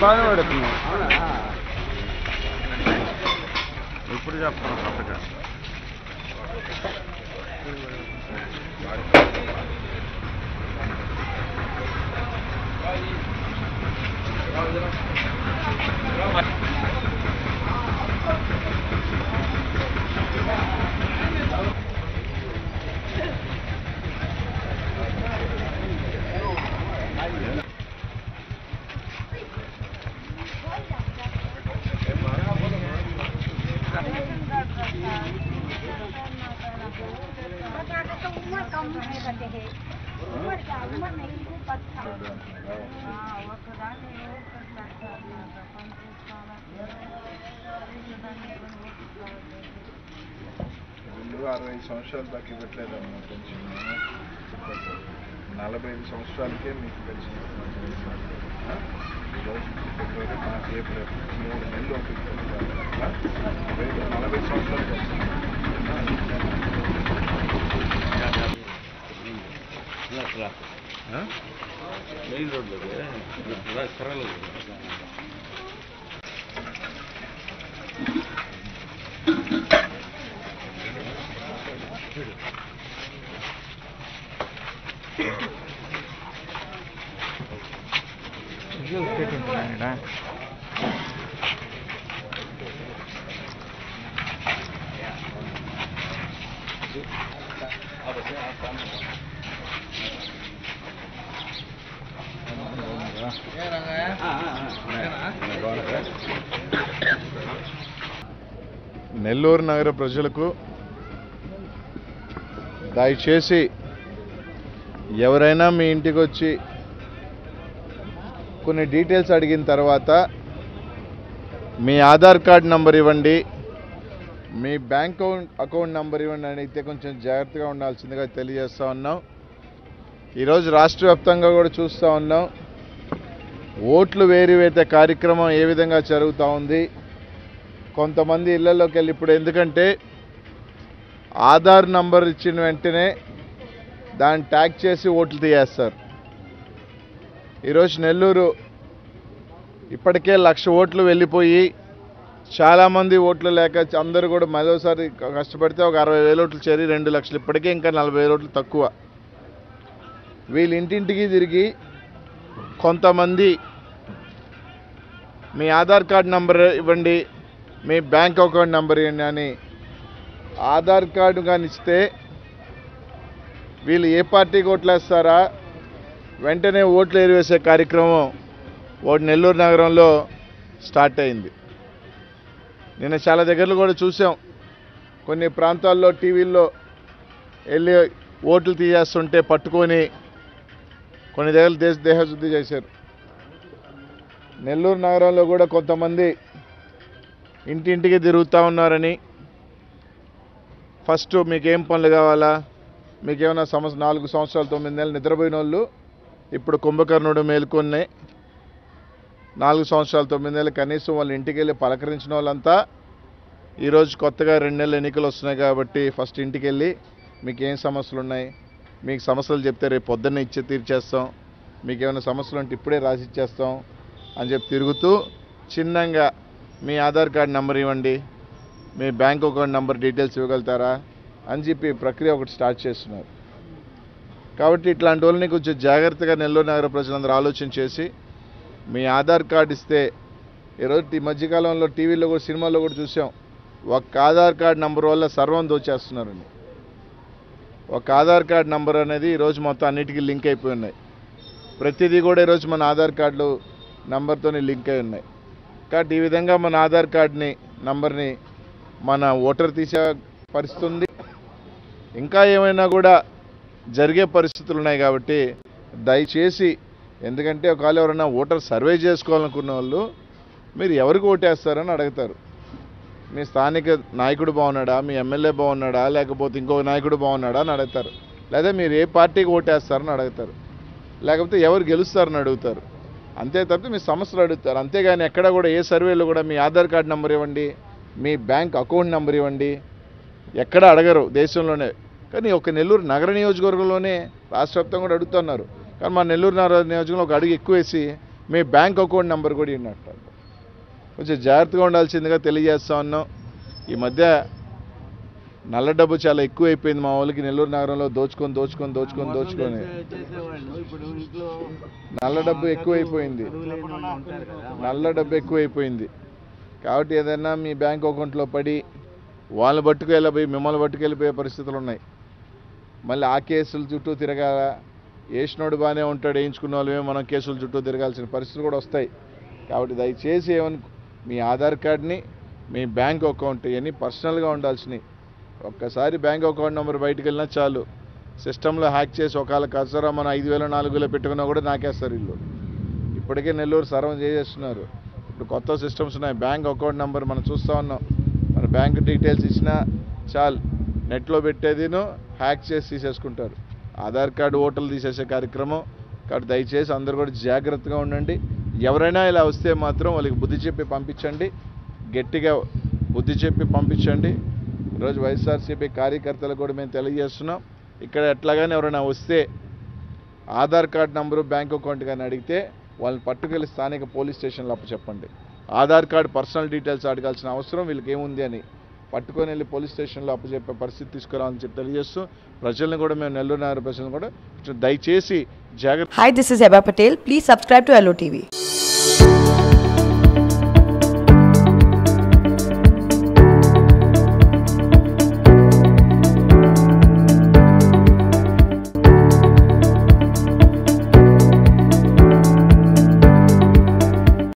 బాగానే పడుతున్నావు ఇప్పుడు చెప్తాను కొత్తగా उम्र कम है बंदे है उम्र का उम्र नहीं को पता हाँ वो खुदा ने वो कर सकता है पंच साल వీళ్ళు అరవై ఐదు సంవత్సరాలు దాకా ఇవ్వట్లేదు అమ్మ పెన్షన్ నలభై ఐదు సంవత్సరాలకే మీకు పెన్షన్ ఆ? ఈరోజు ఫిబ్రవరి మార్చి ఏప్రిల్ మూడు నెలలు ఒక నలభై ఐదు సంవత్సరాలకు వస్తుంది మెయిన్ రోడ్లో కర్రలు నెల్లూరు నగర ప్రజలకు దయచేసి ఎవరైనా మీ ఇంటికి వచ్చి కొన్ని డీటెయిల్స్ అడిగిన తర్వాత మీ ఆధార్ కార్డ్ నంబర్ ఇవ్వండి మీ బ్యాంక్ అకౌంట్ అకౌంట్ నంబర్ ఇవ్వండి అని అయితే కొంచెం జాగ్రత్తగా ఉండాల్సిందిగా తెలియజేస్తా ఉన్నాం ఈరోజు రాష్ట్ర వ్యాప్తంగా కూడా చూస్తూ ఉన్నాం ఓట్లు వేరువేత కార్యక్రమం ఏ విధంగా జరుగుతూ ఉంది కొంతమంది ఇళ్లలోకి వెళ్ళి ఇప్పుడు ఎందుకంటే ఆధార్ నంబర్ ఇచ్చిన వెంటనే దాన్ని ట్యాగ్ చేసి ఓట్లు తీయేస్తారు ఈరోజు నెల్లూరు ఇప్పటికే లక్ష ఓట్లు వెళ్ళిపోయి చాలామంది ఓట్లు లేక అందరూ కూడా మరోసారి కష్టపడితే ఒక అరవై వేల ఓట్లు చేరి రెండు లక్షలు ఇప్పటికే ఇంకా నలభై వేల ఓట్లు తక్కువ వీళ్ళు ఇంటింటికి తిరిగి కొంతమంది మీ ఆధార్ కార్డ్ నంబర్ ఇవ్వండి మీ బ్యాంక్ అకౌంట్ నెంబర్ ఇవ్వండి అని ఆధార్ కార్డు కానీ ఇస్తే వీళ్ళు ఏ పార్టీకి ఓట్లేస్తారా వెంటనే ఓట్లు ఏరివేసే కార్యక్రమం ఒకటి నెల్లూరు నగరంలో స్టార్ట్ అయింది నిన్న చాలా దగ్గరలో కూడా చూసాం కొన్ని ప్రాంతాల్లో టీవీల్లో వెళ్ళి ఓట్లు తీసేస్తుంటే పట్టుకొని కొన్ని దగ్గర దేశ దేహశుద్ధి చేశారు నెల్లూరు నగరంలో కూడా కొంతమంది ఇంటింటికి తిరుగుతూ ఉన్నారని ఫస్ట్ మీకేం పనులు కావాలా మీకేమైనా సంవత్సరం నాలుగు సంవత్సరాలు తొమ్మిది నెలలు నిద్రపోయిన వాళ్ళు ఇప్పుడు కుంభకర్ణుడు మేల్కొని నాలుగు సంవత్సరాలు తొమ్మిది నెలలు కనీసం వాళ్ళ ఇంటికి వెళ్ళి పలకరించిన వాళ్ళంతా ఈరోజు కొత్తగా రెండు నెలలు ఎన్నికలు వస్తున్నాయి కాబట్టి ఫస్ట్ ఇంటికి వెళ్ళి మీకు ఏం సమస్యలు ఉన్నాయి మీకు సమస్యలు చెప్తే రేపు పొద్దున్నే ఇచ్చి తీర్చేస్తాం మీకు ఏమైనా సమస్యలు ఉంటే ఇప్పుడే రాసి ఇచ్చేస్తాం అని చెప్పి తిరుగుతూ చిన్నంగా మీ ఆధార్ కార్డ్ నెంబర్ ఇవ్వండి మీ బ్యాంక్ అకౌంట్ నెంబర్ డీటెయిల్స్ ఇవ్వగలుగుతారా అని చెప్పి ఈ ప్రక్రియ ఒకటి స్టార్ట్ చేస్తున్నారు కాబట్టి ఇట్లాంటి వాళ్ళని కొంచెం జాగ్రత్తగా నెల్లూరు నగర ప్రజలందరూ ఆలోచన చేసి మీ ఆధార్ కార్డు ఇస్తే ఈరోజు ఈ మధ్యకాలంలో టీవీలో కూడా సినిమాల్లో కూడా చూసాం ఒక ఆధార్ కార్డు నంబర్ వల్ల సర్వం దోచేస్తున్నారండి ఒక ఆధార్ కార్డు నంబర్ అనేది ఈరోజు మొత్తం అన్నిటికీ లింక్ అయిపోయి ఉన్నాయి ప్రతిదీ కూడా ఈరోజు మన ఆధార్ కార్డులు నంబర్తోని లింక్ అయి ఉన్నాయి కాబట్టి ఈ విధంగా మన ఆధార్ కార్డుని నంబర్ని మన ఓటర్ తీసే పరిస్థితి ఉంది ఇంకా ఏమైనా కూడా జరిగే పరిస్థితులు ఉన్నాయి కాబట్టి దయచేసి ఎందుకంటే ఒకవేళ ఎవరైనా ఓటర్ సర్వే చేసుకోవాలనుకున్న వాళ్ళు మీరు ఎవరికి ఓటేస్తారని అడుగుతారు మీ స్థానిక నాయకుడు బాగున్నాడా మీ ఎమ్మెల్యే బాగున్నాడా లేకపోతే ఇంకొక నాయకుడు బాగున్నాడా అని అడుగుతారు లేదా మీరు ఏ పార్టీకి ఓటేస్తారని అడుగుతారు లేకపోతే ఎవరు గెలుస్తారని అడుగుతారు అంతే తప్పితే మీ సమస్యలు అడుగుతారు అంతేగాని ఎక్కడ కూడా ఏ సర్వేలో కూడా మీ ఆధార్ కార్డు నెంబర్ ఇవ్వండి మీ బ్యాంక్ అకౌంట్ నెంబర్ ఇవ్వండి ఎక్కడ అడగరు దేశంలోనే కానీ ఒక నెల్లూరు నగర నియోజకవర్గంలోనే రాష్ట్ర వ్యాప్తంగా కూడా అడుగుతున్నారు కానీ మా నెల్లూరు నగర నియోజకవర్గంలో ఒక అడుగు ఎక్కువ వేసి మీ బ్యాంక్ అకౌంట్ నెంబర్ కూడా ఇన్నట్టు కొంచెం జాగ్రత్తగా ఉండాల్సిందిగా తెలియజేస్తా ఉన్నాం ఈ మధ్య నల్ల డబ్బు చాలా ఎక్కువ అయిపోయింది మా వాళ్ళకి నెల్లూరు నగరంలో దోచుకొని దోచుకొని దోచుకొని దోచుకొని చేసేవాళ్ళు ఇప్పుడు ఇంట్లో నల్ల డబ్బు ఎక్కువైపోయింది ఉంటారు కదా నల్ల డబ్బు ఎక్కువైపోయింది కాబట్టి ఏదైనా మీ బ్యాంక్ అకౌంట్లో పడి వాళ్ళని పట్టుకెళ్ళిపోయి మిమ్మల్ని పట్టుకెళ్ళిపోయే పరిస్థితులు ఉన్నాయి మళ్ళీ ఆ కేసుల చుట్టూ తిరగాల వేసినోడు బాగానే ఉంటాడు వేయించుకున్న వాళ్ళమే మనం కేసుల చుట్టూ తిరగాల్సిన పరిస్థితులు కూడా వస్తాయి కాబట్టి దయచేసి ఏమను మీ ఆధార్ కార్డ్ని మీ బ్యాంక్ అకౌంట్ ఇవన్నీ పర్సనల్గా ఉండాల్సినవి ఒక్కసారి బ్యాంక్ అకౌంట్ నెంబర్ బయటికి వెళ్ళినా చాలు సిస్టంలో హ్యాక్ చేసి ఒకవేళ కసరా మనం ఐదు వేలు నాలుగు వేలు పెట్టుకున్నా కూడా నాకేస్తారు ఇల్లు ఇప్పటికే నెల్లూరు సర్వం చేసేస్తున్నారు ఇప్పుడు కొత్త సిస్టమ్స్ ఉన్నాయి బ్యాంక్ అకౌంట్ నెంబర్ మనం చూస్తూ ఉన్నాం మన బ్యాంక్ డీటెయిల్స్ ఇచ్చినా చాలు నెట్లో పెట్టేదిను హ్యాక్ చేసి తీసేసుకుంటారు ఆధార్ కార్డు ఓటర్లు తీసేసే కార్యక్రమం కాబట్టి దయచేసి అందరూ కూడా జాగ్రత్తగా ఉండండి ఎవరైనా ఇలా వస్తే మాత్రం వాళ్ళకి బుద్ధి చెప్పి పంపించండి గట్టిగా బుద్ధి చెప్పి పంపించండి ఈరోజు వైఎస్ఆర్సీపీ కార్యకర్తలకు కూడా మేము తెలియజేస్తున్నాం ఇక్కడ ఎట్లాగానే ఎవరైనా వస్తే Aadhaar card number bank account కానీ అడిగితే వాళ్ళని పట్టుకెళ్ళి స్థానిక పోలీస్ స్టేషన్లో చెప్పండి ఆధార్ కార్డ్ పర్సనల్ డీటెయిల్స్ అడగాల్సిన అవసరం వీళ్ళకి ఏముంది అని పట్టుకొని వెళ్ళి పోలీస్ స్టేషన్లో అప్పచెప్పే పరిస్థితి తీసుకురావాలని చెప్పి తెలియజేస్తూ ప్రజలను కూడా మేము నెల్లూరు నగర ప్రజలను కూడా కొంచెం దయచేసి జాగ్రత్త Hi, this is Heba Patel. Please subscribe to LOTV.